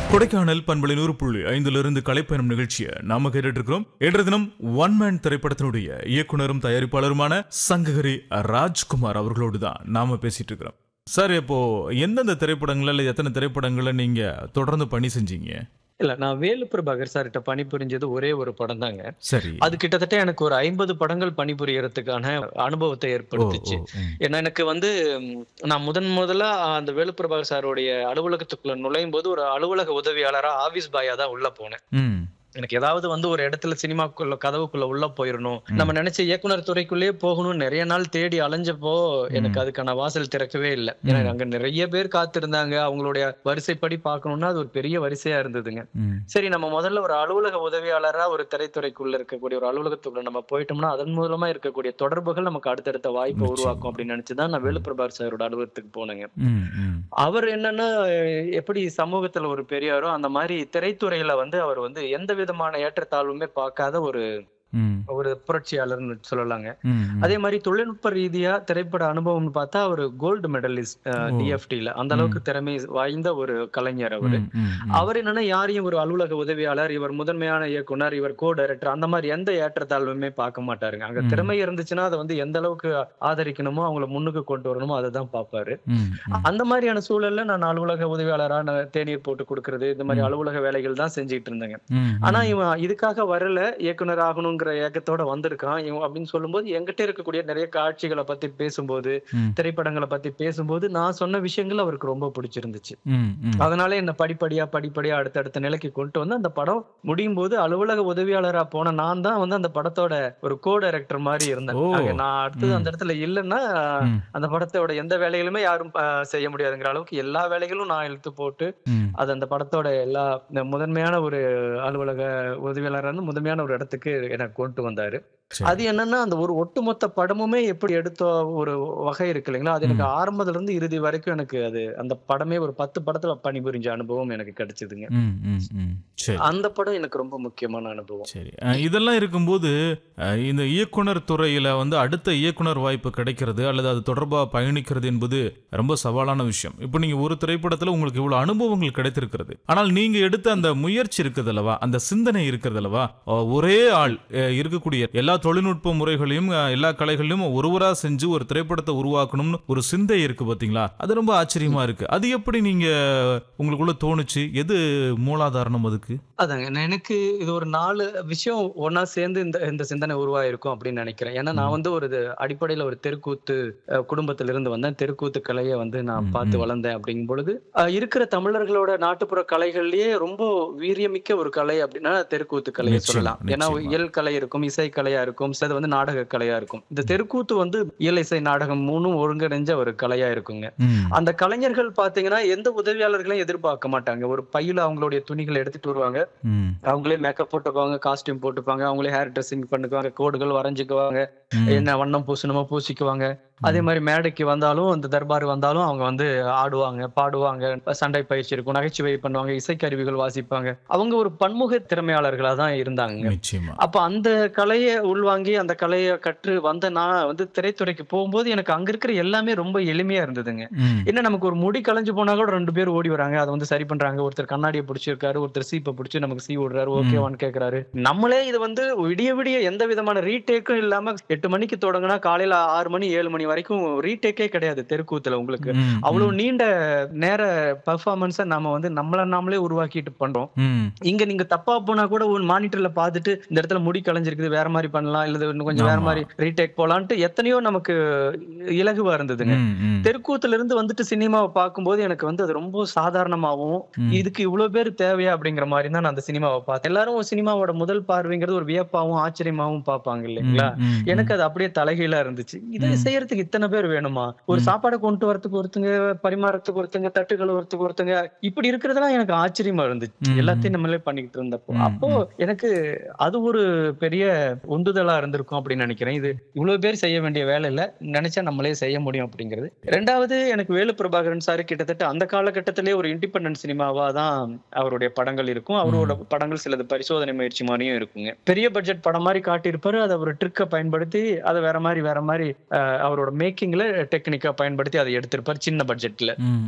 கொடைக்கானல் பண்பலை நூறு புள்ளி ஐந்திலிருந்து கலைப்பயணம் நிகழ்ச்சியை நாம கேட்டுட்டு இருக்கிறோம் இன்றைய தினம் ஒன் மேன் திரைப்படத்தினுடைய இயக்குனரும் தயாரிப்பாளருமான சங்ககிரி ராஜ்குமார் அவர்களோடு தான் நாம பேசிட்டு இருக்கிறோம் சார் இப்போ எந்தெந்த திரைப்படங்கள்ல இல்ல எத்தனை திரைப்படங்களை நீங்க தொடர்ந்து பணி செஞ்சீங்க இல்ல நான் வேலு பிரபாகர் சார்கிட்ட பணிபுரிஞ்சது ஒரே ஒரு படம் தாங்க சரி அது கிட்டத்தட்ட எனக்கு ஒரு ஐம்பது படங்கள் பணிபுரியறதுக்கான அனுபவத்தை ஓ, ஏற்படுத்துச்சு ஓ, ம். ஏன்னா எனக்கு வந்து ம், நான் முதன் முதல்ல அந்த வேலு பிரபாகர் சாருடைய அலுவலகத்துக்குள்ள நுழையும் போது ஒரு அலுவலக உதவியாளரா ஆபீஸ் பாயா தான் உள்ள போனேன் ம், எனக்கு ஏதாவது வந்து ஒரு இடத்துல சினிமாக்குள்ள கதவுக்குள்ள உள்ள போயிடணும் நம்ம நினைச்ச இயக்குனர் துறைக்குள்ளேயே போகணும் நிறைய நாள் தேடி அலைஞ்சப்போ எனக்கு அதுக்கான வாசல் திறக்கவே இல்லை ஏன்னா அங்க நிறைய பேர் காத்திருந்தாங்க அவங்களுடைய வரிசைப்படி பார்க்கணும்னா அது ஒரு பெரிய வரிசையா இருந்ததுங்க ம், சரி நம்ம முதல்ல ஒரு அலுவலக உதவியாளரா ஒரு திரைத்துறைக்குள்ள இருக்கக்கூடிய ஒரு அலுவலகத்துக்குள்ள நம்ம போயிட்டோம்னா அதன் மூலமா இருக்கக்கூடிய தொடர்புகள் நமக்கு அடுத்தடுத்த வாய்ப்பை நிச்சயமா. உருவாக்கும் அப்படின்னு நினைச்சுதான் நான் வேலுப்பிரபார் சாரோட அலுவலகத்துக்கு போனேங்க ம், ம். அவர் என்னன்னா அஹ், எப்படி சமூகத்துல ஒரு பெரியாரோ அந்த மாதிரி திரைத்துறையில வந்து அவர் வந்து எந்த விதமான ஏற்றத்தாழ்வுமே பார்க்காத ஒரு ம், ஒரு புரட்சியாளர்னு சொல்லலாங்க ம், ம். அதே மாதிரி தொழில்நுட்ப ரீதியா திரைப்பட அனுபவம்னு பார்த்தா அவர் கோல்டு மெடலிஸ்ட் டிஎஃப்டில அந்த அளவுக்கு திறமை வாய்ந்த ஒரு கலைஞர் அவரு ம், ம், ம். அவர் என்னன்னா யாரையும் ஒரு அலுவலக உதவியாளர் இவர் முதன்மையான இயக்குனர் இவர் கோ டைரக்டர் அந்த மாதிரி எந்த ஏற்றத்தாழ்வுமே பார்க்க மாட்டாருங்க அங்க ம். திறமை இருந்துச்சுன்னா அதை வந்து எந்த அளவுக்கு ஆதரிக்கணுமோ அவங்கள முன்னுக்கு கொண்டு வரணுமோ அதை தான் பார்ப்பாரு ம், ம். அந்த மாதிரியான சூழல்ல நான் அலுவலக உதவியாளரா நான் தேநீர் போட்டு கொடுக்கறது இந்த மாதிரி ம். அலுவலக வேலைகள் தான் செஞ்சுட்டு இருந்தேங்க ம், ஆனா ம். இவன் இதுக்காக வரல இயக்குனர் ஆகணுங்கிற ஏக்கத்தோட வந்திருக்கான் இவன் அப்படின்னு சொல்லும்போது என்கிட்ட இருக்கக்கூடிய நிறைய காட்சிகளை பத்தி பேசும்போது ம். திரைப்படங்களை பத்தி பேசும்போது நான் சொன்ன விஷயங்கள் அவருக்கு ரொம்ப பிடிச்சிருந்துச்சு ம், ம். அதனால என்ன படிப்படியா படிப்படியா அடுத்தடுத்த நிலைக்கு கொண்டு வந்து அந்த படம் முடியும் போது அலுவலக உதவியாளரா போன நான் தான் வந்து அந்த படத்தோட ஒரு கோ டைரக்டர் மாதிரி இருந்தேன் ஓ. ஆக நான் அடுத்தது ம். அந்த இடத்துல இல்லைன்னா ம், அந்த படத்தோட எந்த வேலைகளுமே யாரும் அஹ், செய்ய முடியாதுங்கிற அளவுக்கு எல்லா வேலைகளும் நான் இழுத்து போட்டு ம். அது அந்த படத்தோட எல்லா இந்த முதன்மையான ஒரு அலுவலக உதவியாளர் வந்து முதன்மையான ஒரு இடத்துக்கு எனக்கு கொண்டு வந்தாரு சரி. அது என்னன்னா அந்த ஒரு ஒட்டுமொத்த படமுமே எப்படி எடுத்த ஒரு வகை இருக்கு இல்லைங்களா அது எனக்கு ஆரம்பத்துல இருந்து இறுதி வரைக்கும் எனக்கு அது அந்த படமே ஒரு பத்து படத்துல பணிபுரிஞ்ச அனுபவம் எனக்கு கிடைச்சதுங்க ம், ம், ம். சரி அந்த படம் எனக்கு ரொம்ப முக்கியமான அனுபவம் சரி அஹ் இதெல்லாம் இருக்கும்போது அஹ் இந்த இயக்குனர் துறையில வந்து அடுத்த இயக்குனர் வாய்ப்பு கிடைக்கிறது அல்லது அது தொடர்பா பயணிக்கிறது என்பது ரொம்ப சவாலான விஷயம் இப்போ நீங்க ஒரு திரைப்படத்துல உங்களுக்கு இவ்வளவு அனுபவங்கள் கிடைத்திருக்கிறது ஆனால் நீங்க எடுத்த அந்த முயற்சி இருக்குது அல்லவா அந்த சிந்தனை இருக்கிறது அல்லவா அஹ் ஒரே ஆள் அஹ் இருக்கக்கூடிய எல்லா தொழில்நுட்ப முறைகளையும் அஹ் எல்லா கலைகளையும் ஒருவரா செஞ்சு ஒரு திரைப்படத்தை உருவாக்கணும்னு ஒரு சிந்தை இருக்கு பாத்தீங்களா அது ரொம்ப ஆச்சரியமா இருக்கு அது எப்படி நீங்க உங்களுக்குள்ள தோணுச்சு எது மூலாதாரணம் அதுக்கு அதாங்க நான் எனக்கு இது ஒரு நாலு விஷயம் ஒன்னா சேர்ந்து இந்த இந்த சிந்தனை உருவாயிருக்கும் அப்படின்னு நினைக்கிறேன் ஏன்னா நான் வந்து ஒரு இது அடிப்படையில ஒரு தெருக்கூத்து அஹ், குடும்பத்திலிருந்து வந்தேன் தெருக்கூத்து கலையை வந்து நான் ம், பார்த்து ம். வளர்ந்தேன் அப்படிங்கும் பொழுது அஹ், இருக்கிற தமிழர்களோட நாட்டுப்புற கலைகள்லயே ரொம்ப வீரியமிக்க ஒரு கலை அப்படின்னா தெருக்கூத்து கலையை நிச்சயமா, சொல்லலாம் ஏன்னா நிச்சயமா. இயல் கலை இருக்கும் இசை கலையா இருக்கும் சிலது வந்து நாடக கலையா இருக்கும் இந்த தெருக்கூத்து வந்து இயல் இசை நாடகம் மூணும் ஒருங்கிணைஞ்ச ஒரு கலையா இருக்குங்க ம், அந்த கலைஞர்கள் பாத்தீங்கன்னா எந்த உதவியாளர்களையும் எதிர்பார்க்க மாட்டாங்க ஒரு பையில அவங்களுடைய துணிகளை எடுத்துட்டு வருவாங்க ம், அவங்களே மேக்கப் போட்டுக்குவாங்க காஸ்டியூம் போட்டுப்பாங்க அவங்களே ஹேர் ட்ரெஸ்ஸிங் பண்ணுக்குவாங்க கோடுகள் வரைஞ்சுக்குவாங்க ம். என்ன வண்ணம் பூசணுமோ பூசிக்குவாங்க அதே மாதிரி மேடைக்கு வந்தாலும் அந்த தர்பார் வந்தாலும் அவங்க வந்து ஆடுவாங்க பாடுவாங்க சண்டை பயிற்சி இருக்கும் நகைச்சுவை பண்ணுவாங்க இசைக்கருவிகள் வாசிப்பாங்க அவங்க ஒரு பன்முக திறமையாளர்களா தான் இருந்தாங்க நிச்சயமா அப்ப அந்த கலையை உள்வாங்கி அந்த கலையை கற்று வந்த நான் வந்து திரைத்துறைக்கு போகும்போது எனக்கு அங்க இருக்கிற எல்லாமே ரொம்ப எளிமையா இருந்ததுங்க ம், என்ன நமக்கு ஒரு முடி கலைஞ்சு போனா கூட ரெண்டு பேர் ஓடி வராங்க அதை வந்து சரி பண்றாங்க ஒருத்தர் கண்ணாடியை பிடிச்சிருக்காரு ஒருத்தர் சீப்பை பிடிச்சி நமக்கு சீ விடுறாரு ஓகேவான்னு கேக்குறாரு நம்மளே இது வந்து விடிய விடிய எந்த விதமான ரீடேக்கும் இல்லாம எட்டு மணிக்கு தொடங்கினா காலையில ஆறு மணி ஏழு மணி வரைக்கும் ரீடேக்கே கிடையாது தெருக்கூத்துல உங்களுக்கு ம், அவ்வளவு நீண்ட நேர பெர்ஃபார்மன்ஸை நாம வந்து நம்மள நாமளே உருவாக்கிட்டு பண்றோம் ம், இங்க நீங்க தப்பா போனா கூட ஒரு மானிட்டர்ல பார்த்துட்டு இந்த இடத்துல முடி கலைஞ்சிருக்குது வேற மாதிரி பண்ணலாம் இல்ல இன்னும் கொஞ்சம் வேற ஆமா. மாதிரி ரீடேக் போலான்ட்டு எத்தனையோ நமக்கு இலகுவா இருந்ததுங்க ம், ம், தெருக்கூத்துல இருந்து வந்துட்டு சினிமாவை பார்க்கும்போது எனக்கு வந்து அது ரொம்ப சாதாரணமாகவும் ம். இதுக்கு இவ்வளவு பேர் தேவையா அப்படிங்கிற மாதிரி தான் நான் அந்த சினிமாவை பார்த்தேன் எல்லாரும் சினிமாவோட முதல் பார்வைங்கிறது ஒரு வியப்பாவும் ஆச்சரியமாவும் பார்ப்பாங்க இல்லைங்களா ம், ம், எனக்கு அது அப்படியே தலைகீழா இருந்துச்சு இதை ம். செய்யறதுக்கு இத்தனை பேர் வேணுமா ஒரு ம். சாப்பாடை கொண்டு வரதுக்கு ஒருத்தங்க பரிமாறத்துக்கு ஒருத்தங்க தட்டுகள் ஒருத்தருக்கு ஒருத்தங்க இப்படி இருக்கிறதெல்லாம் எனக்கு ஆச்சரியமா இருந்துச்சு ம். எல்லாத்தையும் நம்மளே பண்ணிக்கிட்டு இருந்தப்போ ம், அப்போ எனக்கு அது ஒரு பெரிய உந்துதலா இருந்திருக்கும் அப்படின்னு நினைக்கிறேன் இது இவ்வளவு பேர் செய்ய வேண்டிய வேலை இல்ல நினைச்சா நம்மளே செய்ய முடியும் அப்படிங்கிறது ரெண்டாவது எனக்கு வேலு பிரபாகரன் சார் கிட்டத்தட்ட அந்த காலகட்டத்திலே ஒரு இண்டிபெண்டன்ட் சினிமாவா தான் அவருடைய படங்கள் இருக்கும் அவரோட படங்கள் சிலது பரிசோதனை முயற்சி மாதிரியும் இருக்குங்க பெரிய பட்ஜெட் படம் மாதிரி காட்டியிருப்பாரு அதை ஒரு ட்ரிக்கை பயன்படுத்தி அதை வேற மாதிரி வேற மாதிரி அஹ், அவரோட மேக்கிங்ல டெக்னிக்கா பயன்படுத்தி அதை எடுத்திருப்பாரு சின்ன பட்ஜெட்ல ம்,